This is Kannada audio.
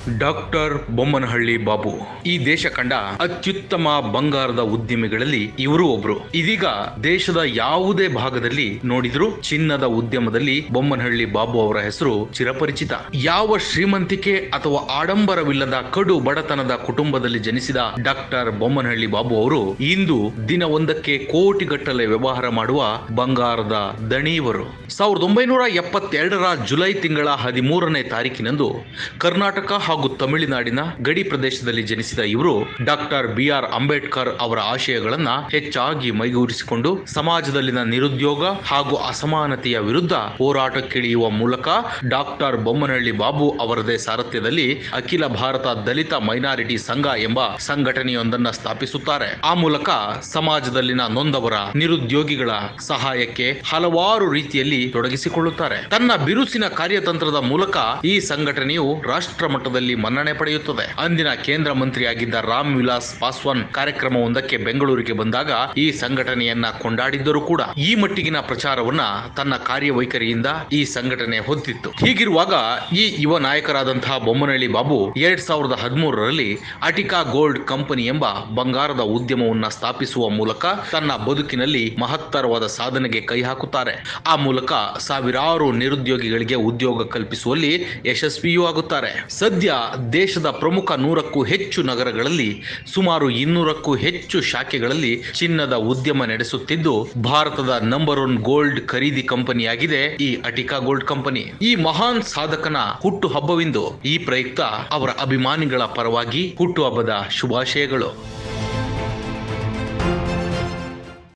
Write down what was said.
ಡಾಕ್ಟರ್ ಬೊಮ್ಮನಹಳ್ಳಿ ಬಾಬು ಈ ದೇಶ ಕಂಡ ಅತ್ಯುತ್ತಮ ಬಂಗಾರದ ಉದ್ಯಮಿಗಳಲ್ಲಿ ಇವರು ಒಬ್ರು ಇದೀಗ ದೇಶದ ಯಾವುದೇ ಭಾಗದಲ್ಲಿ ನೋಡಿದ್ರು ಚಿನ್ನದ ಉದ್ಯಮದಲ್ಲಿ ಬೊಮ್ಮನಹಳ್ಳಿ ಬಾಬು ಅವರ ಹೆಸರು ಚಿರಪರಿಚಿತ ಯಾವ ಶ್ರೀಮಂತಿಕೆ ಅಥವಾ ಆಡಂಬರವಿಲ್ಲದ ಕಡು ಬಡತನದ ಕುಟುಂಬದಲ್ಲಿ ಜನಿಸಿದ ಡಾಕ್ಟರ್ ಬೊಮ್ಮನಹಳ್ಳಿ ಬಾಬು ಅವರು ಇಂದು ದಿನವೊಂದಕ್ಕೆ ಕೋಟಿಗಟ್ಟಲೆ ವ್ಯವಹಾರ ಮಾಡುವ ಬಂಗಾರದ ದಣಿಯವರು ಸಾವಿರದ ಒಂಬೈನೂರ ಎಪ್ಪತ್ತೆರಡರ ಜುಲೈ ತಿಂಗಳ ಹದಿಮೂರನೇ ತಾರೀಕಿನಂದು ಕರ್ನಾಟಕ ಹಾಗೂ ತಮಿಳುನಾಡಿನ ಗಡಿ ಪ್ರದೇಶದಲ್ಲಿ ಜನಿಸಿದ ಇವರು ಡಾಕ್ಟರ್ ಬಿ ಆರ್ ಅಂಬೇಡ್ಕರ್ ಅವರ ಆಶಯಗಳನ್ನ ಹೆಚ್ಚಾಗಿ ಮೈಗೂರಿಸಿಕೊಂಡು ಸಮಾಜದಲ್ಲಿನ ನಿರುದ್ಯೋಗ ಹಾಗೂ ಅಸಮಾನತೆಯ ವಿರುದ್ಧ ಹೋರಾಟಕ್ಕಿಳಿಯುವ ಮೂಲಕ ಡಾಕ್ಟರ್ ಬೊಮ್ಮನಹಳ್ಳಿ ಬಾಬು ಅವರದೇ ಸಾರಥ್ಯದಲ್ಲಿ ಅಖಿಲ ಭಾರತ ದಲಿತ ಮೈನಾರಿಟಿ ಸಂಘ ಎಂಬ ಸಂಘಟನೆಯೊಂದನ್ನ ಸ್ಥಾಪಿಸುತ್ತಾರೆ ಆ ಮೂಲಕ ಸಮಾಜದಲ್ಲಿನ ನೊಂದವರ ನಿರುದ್ಯೋಗಿಗಳ ಸಹಾಯಕ್ಕೆ ಹಲವಾರು ರೀತಿಯಲ್ಲಿ ತೊಡಗಿಸಿಕೊಳ್ಳುತ್ತಾರೆ ತನ್ನ ಬಿರುಸಿನ ಕಾರ್ಯತಂತ್ರದ ಮೂಲಕ ಈ ಸಂಘಟನೆಯು ರಾಷ್ಟ್ರ ಮಟ್ಟದಲ್ಲಿ ಮನ್ನಣೆ ಪಡೆಯುತ್ತದೆ ಅಂದಿನ ಕೇಂದ್ರ ಮಂತ್ರಿಯಾಗಿದ್ದ ರಾಮ್ ವಿಲಾಸ್ ಪಾಸ್ವಾನ್ ಕಾರ್ಯಕ್ರಮವೊಂದಕ್ಕೆ ಬೆಂಗಳೂರಿಗೆ ಬಂದಾಗ ಈ ಸಂಘಟನೆಯನ್ನ ಕೊಂಡಾಡಿದ್ದರೂ ಕೂಡ ಈ ಮಟ್ಟಿಗಿನ ಪ್ರಚಾರವನ್ನ ತನ್ನ ಕಾರ್ಯವೈಖರಿಯಿಂದ ಈ ಸಂಘಟನೆ ಹೊಂದಿತ್ತು ಹೀಗಿರುವಾಗ ಈ ಯುವ ನಾಯಕರಾದಂತಹ ಬೊಮ್ಮನಹಳ್ಳಿ ಬಾಬು ಎರಡ್ ಸಾವಿರದ ಹದಿಮೂರರಲ್ಲಿ ಅಟಿಕಾ ಗೋಲ್ಡ್ ಕಂಪನಿ ಎಂಬ ಬಂಗಾರದ ಉದ್ಯಮವನ್ನ ಸ್ಥಾಪಿಸುವ ಮೂಲಕ ತನ್ನ ಬದುಕಿನಲ್ಲಿ ಮಹತ್ತರವಾದ ಸಾಧನೆಗೆ ಕೈ ಹಾಕುತ್ತಾರೆ ಆ ಮೂಲಕ ಸಾವಿರಾರು ನಿರುದ್ಯೋಗಿಗಳಿಗೆ ಉದ್ಯೋಗ ಕಲ್ಪಿಸುವಲ್ಲಿ ಯಶಸ್ವಿಯೂ ಆಗುತ್ತಾರೆ ಸದ್ಯ ದೇಶದ ಪ್ರಮುಖ ನೂರಕ್ಕೂ ಹೆಚ್ಚು ನಗರಗಳಲ್ಲಿ ಸುಮಾರು ಇನ್ನೂರಕ್ಕೂ ಹೆಚ್ಚು ಶಾಖೆಗಳಲ್ಲಿ ಚಿನ್ನದ ಉದ್ಯಮ ನಡೆಸುತ್ತಿದ್ದು ಭಾರತದ ನಂಬರ್ ಒನ್ ಗೋಲ್ಡ್ ಖರೀದಿ ಕಂಪನಿಯಾಗಿದೆ ಈ ಅಟಿಕಾ ಗೋಲ್ಡ್ ಕಂಪನಿ ಈ ಮಹಾನ್ ಸಾಧಕನ ಹುಟ್ಟು ಹಬ್ಬವಿಂದು ಈ ಪ್ರಯುಕ್ತ ಅವರ ಅಭಿಮಾನಿಗಳ ಪರವಾಗಿ ಹುಟ್ಟುಹಬ್ಬದ ಶುಭಾಶಯಗಳು